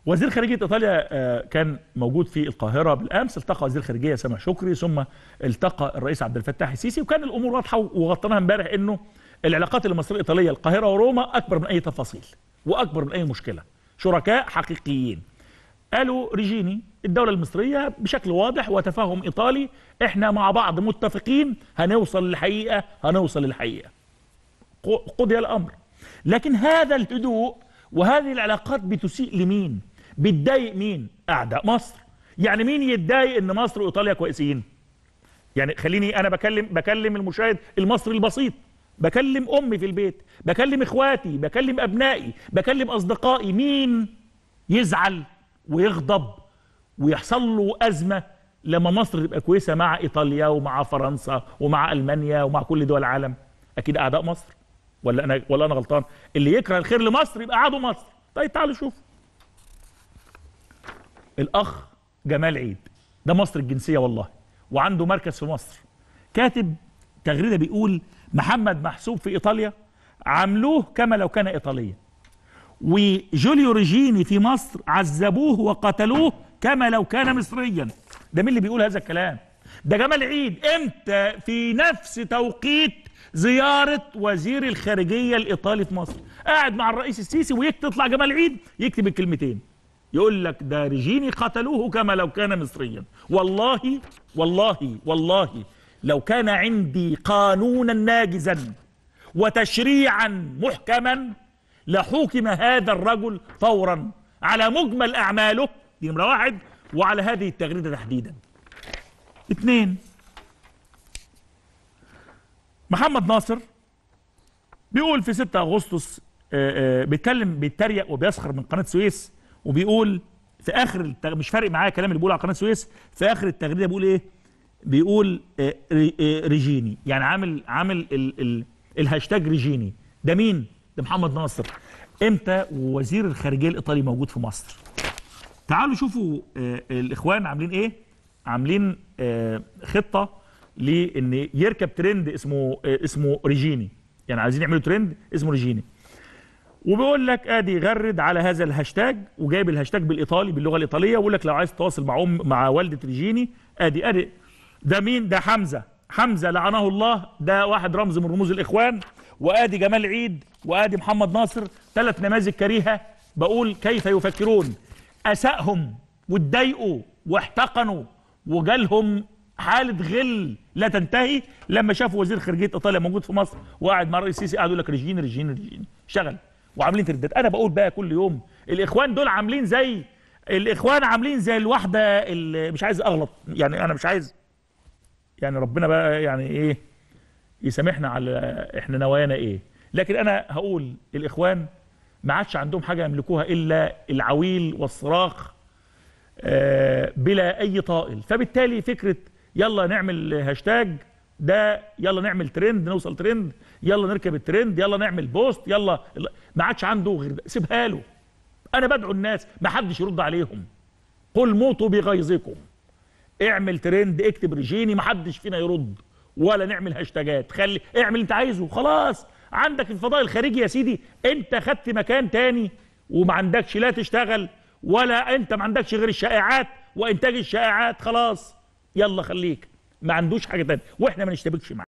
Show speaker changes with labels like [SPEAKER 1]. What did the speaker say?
[SPEAKER 1] وزير خارجيه ايطاليا آه، كان موجود في القاهره بالامس التقى وزير الخارجيه سامح شكري ثم التقى الرئيس عبد الفتاح السيسي وكان الامور واضحه وغطيناها امبارح انه العلاقات المصريه الايطاليه القاهره وروما اكبر من اي تفاصيل واكبر من اي مشكله شركاء حقيقيين قالوا ريجيني الدولة المصرية بشكل واضح وتفاهم إيطالي إحنا مع بعض متفقين هنوصل للحقيقة هنوصل للحقيقة قضي الأمر لكن هذا الهدوء وهذه العلاقات بتسيء لمين بتضايق مين اعداء مصر يعني مين يتضايق ان مصر وايطاليا كويسين يعني خليني انا بكلم بكلم المشاهد المصري البسيط بكلم امي في البيت بكلم اخواتي بكلم ابنائي بكلم اصدقائي مين يزعل ويغضب ويحصل له ازمه لما مصر تبقى كويسه مع ايطاليا ومع فرنسا ومع المانيا ومع كل دول العالم اكيد اعداء مصر ولا انا ولا انا غلطان اللي يكره الخير لمصر يبقى عدو مصر طيب تعالوا شوف الاخ جمال عيد ده مصر الجنسيه والله وعنده مركز في مصر كاتب تغريده بيقول محمد محسوب في ايطاليا عملوه كما لو كان ايطاليا وجوليو ريجيني في مصر عذبوه وقتلوه كما لو كان مصريا ده مين اللي بيقول هذا الكلام ده جمال عيد امتى في نفس توقيت زيارة وزير الخارجية الإيطالي في مصر قاعد مع الرئيس السيسي ويطلع جمال عيد يكتب الكلمتين يقول لك ده ريجيني قتلوه كما لو كان مصريا والله والله والله لو كان عندي قانونا ناجزا وتشريعا محكما لحكم هذا الرجل فورا على مجمل أعماله دي نمرة واحد وعلى هذه التغريدة تحديدا اثنين محمد ناصر بيقول في 6 اغسطس بيتكلم بيتريق وبيسخر من قناه سويس وبيقول في اخر التغ... مش فارق معايا الكلام اللي بيقوله على قناه سويس في اخر التغريده بيقول ايه؟ بيقول آه آه ريجيني يعني عامل عامل ال... ال... الهاشتاج ريجيني ده مين؟ ده محمد ناصر امتى وزير الخارجيه الايطالي موجود في مصر؟ تعالوا شوفوا آه الاخوان عاملين ايه؟ عاملين خطه لان يركب ترند اسمه اسمه ريجيني يعني عايزين يعملوا ترند اسمه ريجيني وبيقول لك ادي غرد على هذا الهاشتاج وجايب الهاشتاج بالايطالي باللغه الايطاليه ويقول لك لو عايز تتواصل مع ام مع والده ريجيني ادي ادي ده مين ده حمزه حمزه لعنه الله ده واحد رمز من رموز الاخوان وادي جمال عيد وادي محمد ناصر ثلاث نماذج كريهه بقول كيف يفكرون اساهم واتضايقوا واحتقنوا وجالهم حاله غل لا تنتهي لما شافوا وزير خارجيه ايطاليا موجود في مصر وقاعد مع الرئيس السيسي قاعد يقول لك ريجين ريجين ريجين شغل وعاملين تردات انا بقول بقى كل يوم الاخوان دول عاملين زي الاخوان عاملين زي الواحده اللي مش عايز اغلط يعني انا مش عايز يعني ربنا بقى يعني ايه يسامحنا على احنا نوايانا ايه لكن انا هقول الاخوان ما عادش عندهم حاجه يملكوها الا العويل والصراخ آه بلا اي طائل فبالتالي فكره يلا نعمل هاشتاج ده يلا نعمل ترند نوصل ترند يلا نركب الترند يلا نعمل بوست يلا ما عادش عنده غير ده سيبها له انا بدعو الناس ما حدش يرد عليهم قل موتوا بغيظكم اعمل ترند اكتب ريجيني ما حدش فينا يرد ولا نعمل هاشتاجات خلي اعمل انت عايزه خلاص عندك الفضاء الخارجي يا سيدي انت خدت مكان تاني وما عندكش لا تشتغل ولا انت ما عندكش غير الشائعات وانتاج الشائعات خلاص يلا خليك ما عندوش حاجه تانية واحنا ما نشتبكش معاه